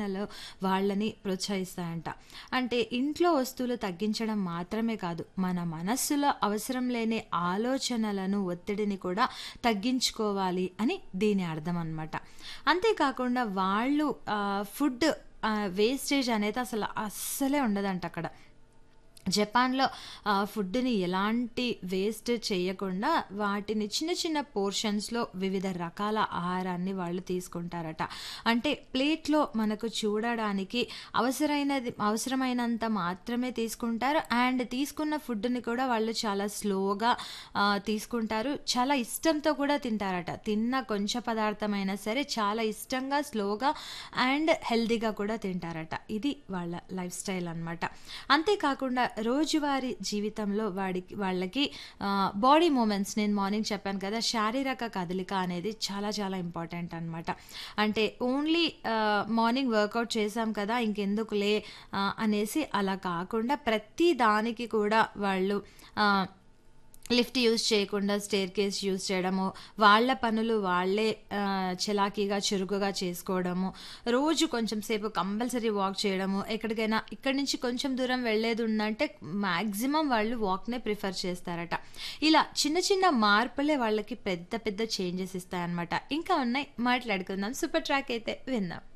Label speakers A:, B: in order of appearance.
A: ఆలోచనలు వాళ్ళని ప్రోత్సహిస్తాయంట. అంటే ఇంట్లో వస్తువులు తగ్గించడం మాత్రమే కాదు, మన మనస్సులో అవసరం లేని ఆలోచనలను, ఒత్తిడిని కూడా తగ్గించుకోవాలి అని దీని అర్థం అనమాట. అంతేకాకుండా వాళ్ళు ఆహ్, ఫుడ్ ఆహ్, వేస్టేజ్ అనేది అసలు అస్సలే ఉండదంట అక్కడ. జపాన్‌లో ఆహ్, ఫుడ్‌ని ఎలాంటి వేస్ట్ చేయకుండా వాటిని చిన్న చిన్న పోర్షన్స్‌లో వివిధ రకాల ఆహారాన్ని వాళ్ళు తీసుకుంటారట. అంటే ప్లేట్‌లో మనకు చూడడానికి అవసరైనది అవసరమైనంత మాత్రమే తీసుకుంటారు. అండ్ తీసుకున్న ఫుడ్‌ని కూడా వాళ్ళు చాలా స్లోగా ఆహ్, తీసుకుంటారు. చాలా ఇష్టంతో కూడా తింటారట. తిన్న కొంచెం పదార్థమైనా సరే చాలా ఇష్టంగా, స్లోగా అండ్ హెల్తీగా కూడా తింటారట. ఇది వాళ్ళ లైఫ్ స్టైల్ అనమాట. అంతేకాకుండా రోజువారీ జీవితంలో వాడికి వాళ్ళకి ఆహ్, బాడీ మూవ్‌మెంట్స్ నేను మార్నింగ్ చెప్పాను కదా! శారీరక కదలిక అనేది చాలా చాలా ఇంపార్టెంట్ అనమాట. అంటే ఓన్లీ ఆహ్, మార్నింగ్ వర్కౌట్ చేశాం కదా! ఇంకెందుకులే ఆహ్, అనేసి అలా కాకుండా ప్రతి దానికి కూడా వాళ్ళు ఆహ్, లిఫ్ట్ యూజ్ చేయకుండా స్టెయిర్‌కేస్ యూజ్ చేయడము, వాళ్ళ పనులు వాళ్ళే ఆహ్, చలాకీగా, చురుకుగా చేసుకోవడము, రోజు కొంచెం సేపు కంపల్సరీ వాక్ చేయడము, ఎక్కడికైనా ఇక్కడి నుంచి కొంచెం దూరం వెళ్ళేది ఉందంటే మాక్సిమం వాళ్ళు వాక్‌నే ప్రిఫర్ చేస్తారట. ఇలా చిన్న చిన్న మార్పులే వాళ్ళకి పెద్ద పెద్ద చేంజెస్ ఇస్తాయన్నమాట. ఇంకా ఉన్నాయి మాట్లాడుకుందాం. సూపర్ ట్రాక్ అయితే విందాం.